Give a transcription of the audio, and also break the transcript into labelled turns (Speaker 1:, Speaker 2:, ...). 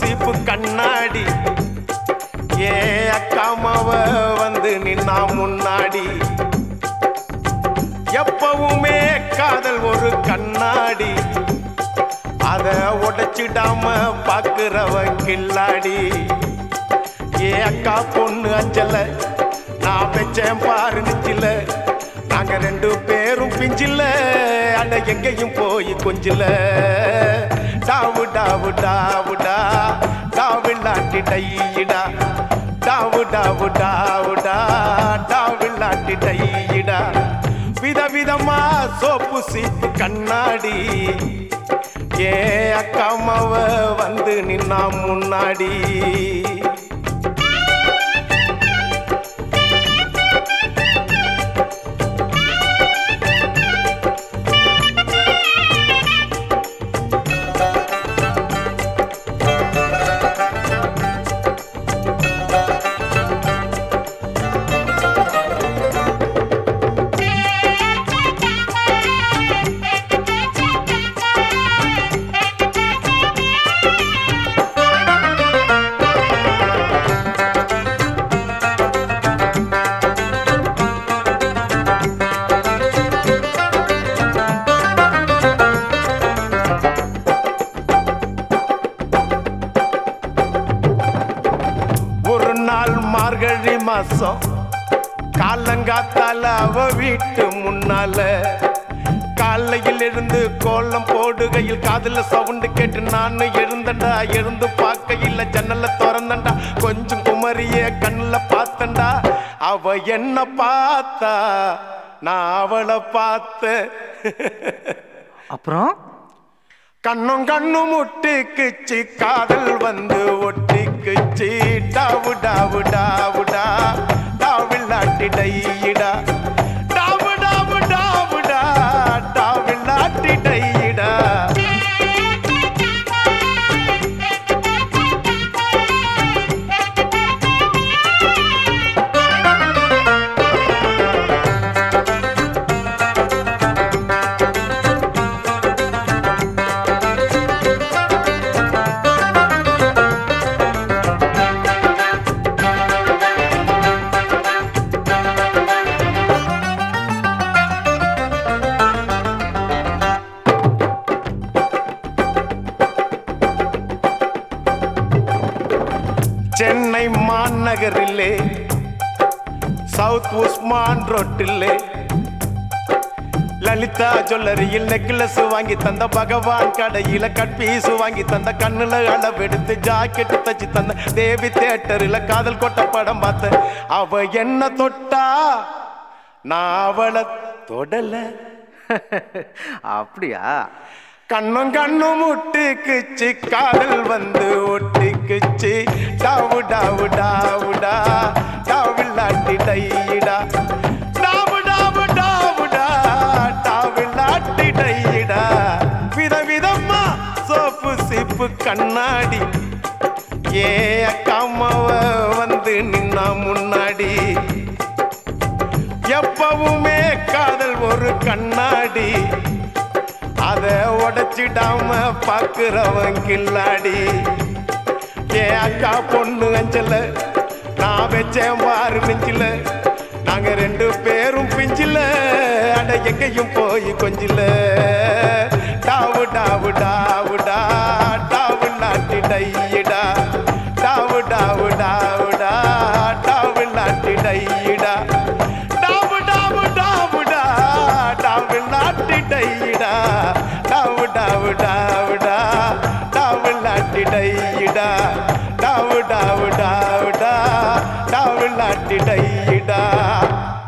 Speaker 1: சீப்பு கண்ணாடி ஏ அக்காமாவ வந்து நின்னா முன்னாடி எப்பவுமே காதல் ஒரு கண்ணாடி அத உடைச்சிடாம பாக்குறவ கில்லாடி ஏ அக்கா பொண்ணு அஞ்சல நான் வச்சேன் பாரு நெஞ்சில நாங்க ரெண்டு பேரும் பிஞ்சில அட எங்கேயும் போய் கொஞ்சில டாவு டாவு டாவுடா டாவில்லாட்டி டையிடா டாவு டாவு டாவுடா டாவில்லாட்டி டையிடா விதவிதமா சோப்பு சீப்பு கண்ணாடி ஏ அக்காமாவ வந்து நின்னா முன்னாடி ஒரு நாள் மார்கழி மாசம் காலங்காத்தால அவ வீட்டு முன்னால காலையில் இருந்து கோலம் போடுகையில் காதுல சவுண்டு கேட்டு நான் எழுந்தண்டா எழுந்து பார்க்கையில் ஜன்னல திறந்தண்டா கொஞ்சம் குமரிய கண்ணுல பார்த்தண்டா அவ என்ன பார்த்தா நான் அவளை பார்த்தேன்
Speaker 2: அப்புறம்
Speaker 1: கண்ணும் கண்ணும் முட்டிக்குச்சு காதல் வந்து ஒட்டிக்குச்சு டாவு டாவு டாவுடா டாவில்லாட்டி டையிடா டாவு டாவு டாவுடா டாவில்லாட்டி டையிடா சென்னை மாநகரிலே சவுத் உஸ்மான் ரோட்டிலே லலிதா ஜுவல்லரியில் நெக்லஸ் வாங்கி தந்த பகவான் கடையில கட் பீஸ் வாங்கி தந்த கண்ணுல அளவெடுத்து ஜாக்கெட் தச்சு தந்த தேவி தேட்டரில் காதல் கொட்ட படம் பார்த்த அவ என்ன தொட்டா நான் அவளை தொடல
Speaker 2: அப்படியா
Speaker 1: கண்ணும் கண்ணும் முட்டிக்குச்சு காதல் வந்து ஒட்டிக்குச்சு டாவு டாவு டாவுடா டாவில்லாட்டி டையிடா டாவு டாவு டாவுடா டாவில்லாட்டி டையிடா விதவிதமா சோப்பு சிப்பு கண்ணாடி ஏ அக்காமாவ வந்து நின்னா முன்னாடி எப்பவுமே காதல் ஒரு கண்ணாடி அத உடைச்சிடாம பாக்குறவன் கில்லாடி ஏ அக்கா பொண்ணு அஞ்சல நான் வச்சேன் பாரு நெஞ்சில நாங்க ரெண்டு பேரும் பிஞ்சில அட எங்கேயும் போய் கொஞ்சில டாவு டாவு டாவுடா டாவு நாட்டி டையிடா டாவு டாவு டாவுடா டாவு நாட்டி டையிடா டாவு டாவு டாவுடா டாவு நாட்டி டையிடா டாவு டாவு டாவுடா டாவு நாட்டி டையிடா டாவு டாவு டாவுடா டாவு நாட்டி டையிடா